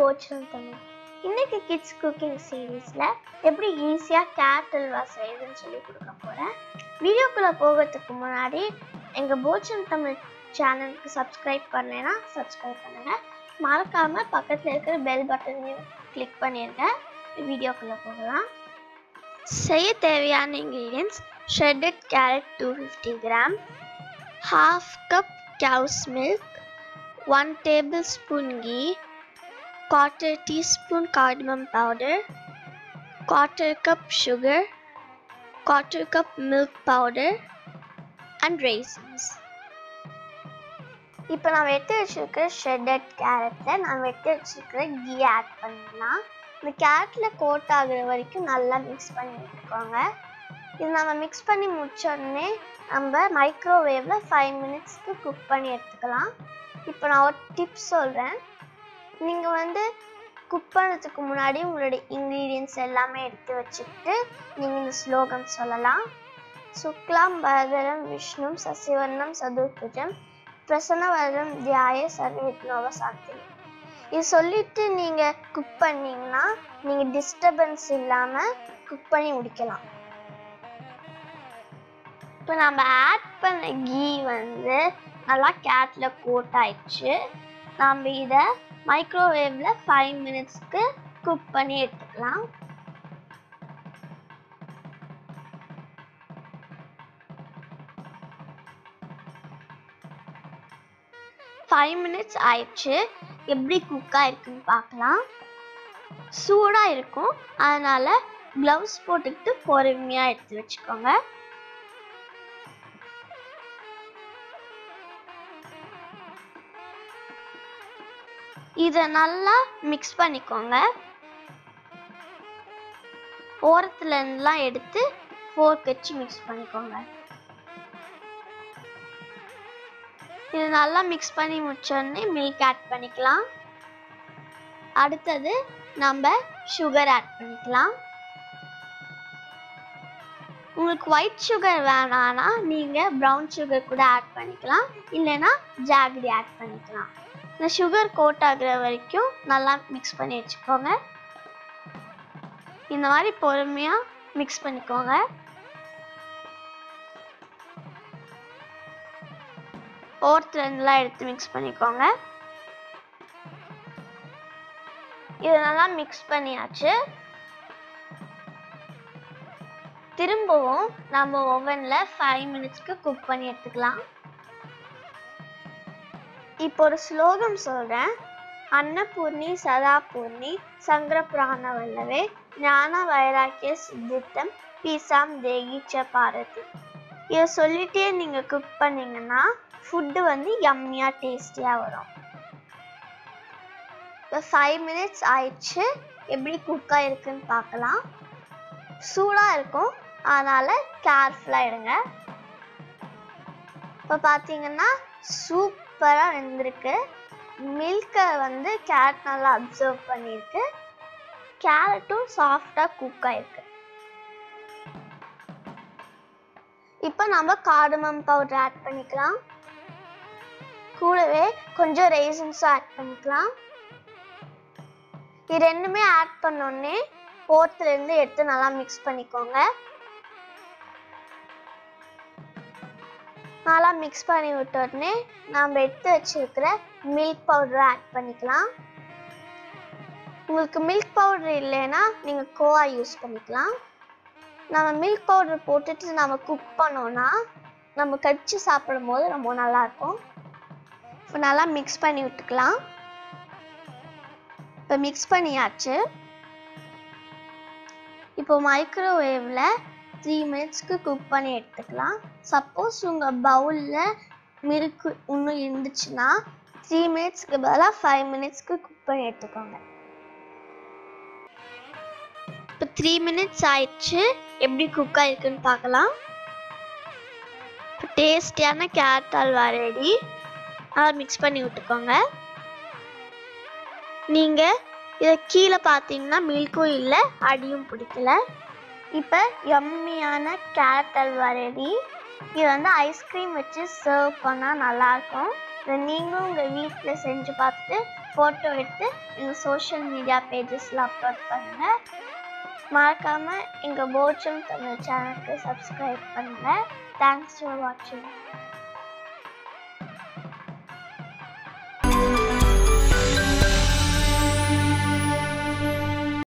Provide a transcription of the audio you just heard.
போச்சுன்னு தமிழ் இன்னைக்கு kids cooking சீரீஸில் எப்படி ஈஸியாக கேட் அல்வா செய்யுதுன்னு சொல்லி கொடுக்க போகிறேன் வீடியோக்குள்ளே போகிறதுக்கு முன்னாடி எங்கள் போச்சன் தமிழ் சேனலுக்கு சப்ஸ்கிரைப் பண்ணலைன்னா சப்ஸ்கிரைப் பண்ணுங்கள் மறக்காமல் பக்கத்தில் இருக்கிற பெல் பட்டனையும் கிளிக் பண்ணிடுங்க வீடியோக்குள்ளே போகலாம் செய்ய தேவையான ingredients shredded carrot two fifty gram half cup cow's milk, 1 tablespoon ghee, quarter teaspoon cardamom powder, quarter cup sugar, quarter cup milk powder and raisins. இப்போ நான் வெட்டி வச்சிருக்கிற ஷ்ரெட்டட் கேரட்டில் நான் வெட்டி வச்சிருக்கிற கீ ஆட் பண்ணிடலாம் இந்த கேரட்டில் கோட் ஆகுற வரைக்கும் நல்லா மிக்ஸ் பண்ணி விட்டுக்கோங்க இது நம்ம மிக்ஸ் பண்ணி முடிச்ச உடனே நம்ம மைக்ரோவேவில் ஃபைவ் மினிட்ஸ்க்கு குக் பண்ணி எடுத்துக்கலாம் இப்போ நான் ஒரு டிப்ஸ் சொல்கிறேன் நீங்கள் வந்து குக் பண்ணுறதுக்கு முன்னாடி உங்களுடைய இன்க்ரீடியன்ஸ் எல்லாமே எடுத்து வச்சுக்கிட்டு நீங்கள் இந்த ஸ்லோகம் சொல்லலாம் சுக்லாம் பரதரம் விஷ்ணு சசிவர்ணம் சதுர்புஜம் பிரசன்னவரம் தியாய சர்வவிக்னோவ சாந்தி இது சொல்லிட்டு நீங்கள் குக் பண்ணீங்கன்னா நீங்கள் டிஸ்டர்பன்ஸ் இல்லாமல் குக் பண்ணி முடிக்கலாம் இப்போ நம்ம ஆட் பண்ண கீ வந்து நல்லா கேட்டில் கோட் ஆயிடுச்சு நம்ம இதை மைக்ரோவேவில் ஃபைவ் மினிட்ஸ்க்கு குக் பண்ணி எடுத்துக்கலாம் ஃபைவ் மினிட்ஸ் ஆயிடுச்சு எப்படி குக் ஆயிருக்குன்னு பார்க்கலாம் சூடாக இருக்கும் அதனால க்ளவுஸ் போட்டுக்கிட்டு பொறுமையாக எடுத்து வச்சுக்கோங்க இதை நல்லா மிக்ஸ் பண்ணிக்கோங்க ஓரத்துல இருந்துலாம் எடுத்து ஃபோர்க் வச்சு மிக்ஸ் பண்ணிக்கோங்க இது நல்லா மிக்ஸ் பண்ணி முடிச்சோடனே மில்க் ஆட் பண்ணிக்கலாம் அடுத்தது நம்ம சுகர் ஆட் பண்ணிக்கலாம் உங்களுக்கு ஒயிட் சுகர் வேணான்னா நீங்கள் ப்ரௌன் சுகர் கூட ஆட் பண்ணிக்கலாம் இல்லைன்னா ஜாகரி ஆட் பண்ணிக்கலாம் இந்த சுகர் கோட் ஆகுற வரைக்கும் நல்லா மிக்ஸ் பண்ணி வச்சுக்கோங்க இந்த மாதிரி பொறுமையாக மிக்ஸ் பண்ணிக்கோங்க ஓரத்துலேருந்துலாம் எடுத்து மிக்ஸ் பண்ணிக்கோங்க இது நல்லா மிக்ஸ் பண்ணியாச்சு திரும்பவும் நம்ம ஓவனில் ஃபைவ் மினிட்ஸ்க்கு குக் பண்ணி எடுத்துக்கலாம் இப்போ ஒரு ஸ்லோகம் சொல்கிறேன் அன்னபூர்ணி சதாபூர்ணி சங்கர புராண வல்லவே ஞான வைராக்கிய சித்தித்தம் பீசாம் தேகிச்ச பாரதி இதை சொல்லிட்டே நீங்கள் குக் பண்ணீங்கன்னா ஃபுட்டு வந்து யம்மியாக டேஸ்டியாக வரும் இப்போ ஃபைவ் மினிட்ஸ் ஆயிடுச்சு எப்படி குக் ஆகிருக்குன்னு பார்க்கலாம் சூடாக இருக்கும் அதனால் கேர்ஃபுல்லாக எடுங்க இப்போ பார்த்தீங்கன்னா சூப் சூப்பராக வெந்திருக்கு மில்கை வந்து கேரட் நல்லா அப்சர்வ் பண்ணியிருக்கு கேரட்டும் சாஃப்டாக குக் ஆயிருக்கு இப்போ நம்ம கார்டமம் பவுடர் ஆட் பண்ணிக்கலாம் கூடவே கொஞ்சம் ரேசன்ஸும் ஆட் பண்ணிக்கலாம் இது ரெண்டுமே ஆட் பண்ணோடனே போர்த்துலேருந்து எடுத்து நல்லா மிக்ஸ் பண்ணிக்கோங்க நல்லா மிக்ஸ் பண்ணி விட்ட உடனே நம்ம எடுத்து வச்சிருக்கிற மில்க் பவுடரை ஆட் பண்ணிக்கலாம் உங்களுக்கு மில்க் பவுடர் இல்லைன்னா நீங்கள் கோவா யூஸ் பண்ணிக்கலாம் நம்ம மில்க் பவுடர் போட்டுட்டு நம்ம குக் பண்ணோன்னா நம்ம கடிச்சு சாப்பிடும் போது ரொம்ப நல்லாயிருக்கும் இப்போ நல்லா மிக்ஸ் பண்ணி விட்டுக்கலாம் இப்போ மிக்ஸ் பண்ணியாச்சு இப்போ மைக்ரோவேவில் த்ரீ மினிட்ஸ்க்கு குக் பண்ணி எடுத்துக்கலாம் சப்போஸ் உங்கள் பவுலில் மில்க் இன்னும் இருந்துச்சுன்னா த்ரீ மினிட்ஸ்க்கு பதிலாக ஃபைவ் மினிட்ஸ்க்கு குக் பண்ணி எடுத்துக்கோங்க இப்போ த்ரீ மினிட்ஸ் ஆயிடுச்சு எப்படி குக் ஆயிருக்குன்னு பார்க்கலாம் இப்போ டேஸ்டியான கேரட் அல்வா ரெடி அதை மிக்ஸ் பண்ணி விட்டுக்கோங்க நீங்கள் இதை கீழே பார்த்தீங்கன்னா மில்க்கும் இல்லை அடியும் பிடிக்கல இப்போ யம்மியான கேரட் அல்வா ரெடி இது வந்து ஐஸ்கிரீம் வச்சு சர்வ் பண்ணால் நல்லாயிருக்கும் இதை நீங்களும் உங்கள் வீட்டில் செஞ்சு பார்த்துட்டு ஃபோட்டோ எடுத்து எங்கள் சோஷியல் மீடியா பேஜஸில் அப்லோட் பண்ணுங்கள் மறக்காமல் எங்கள் போச்சம் தமிழ் சேனலுக்கு சப்ஸ்கிரைப் பண்ணுங்கள் தேங்க்ஸ் ஃபார் வாட்சிங்